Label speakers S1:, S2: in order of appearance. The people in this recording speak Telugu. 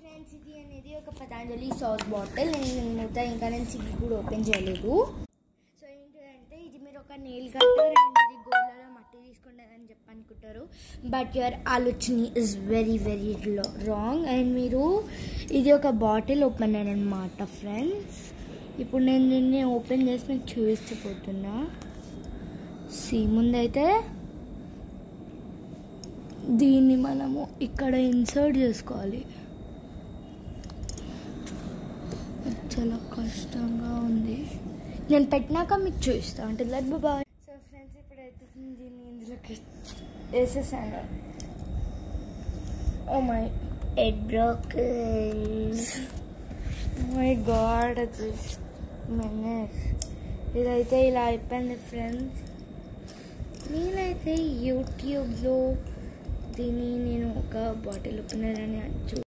S1: ఫ్రెండ్స్ ఇది అనేది ఒక పతాంజలి సాస్ బాటిల్ నేను మూత ఇంకా నేను సిగి కూడా ఓపెన్ చేయలేదు సో ఏంటంటే ఇది మీరు ఒక నెయిల్ కట్టర్ అండ్ ఇది గోర్లలో మట్టి తీసుకుంటారని చెప్పి అనుకుంటారు బట్ యువర్ ఆలోచన is very very wrong and మీరు ఇది ఒక బాటిల్ ఓపెన్ అనమాట ఫ్రెండ్స్ ఇప్పుడు నేను దీన్ని ఓపెన్ చేసి మీకు చూపిస్తుపోతున్నా సి ముందైతే దీన్ని మనము ఇక్కడ ఇన్సర్ట్ చేసుకోవాలి చాలా కష్టంగా ఉంది నేను పెట్టినాక మీకు చూపిస్తా అంటే లైక్ బాయ్ సో ఫ్రెండ్స్ ఇప్పుడైతే దీన్ని ఇందులోకి వేసేసాను oh my
S2: It broke.
S1: My god this menace ఇదైతే ఇలా అయిపోయింది ఫ్రెండ్స్ నేనైతే యూట్యూబ్లో దీన్ని నేను ఒక బాటిల్ ఓపెనర్ అని చూ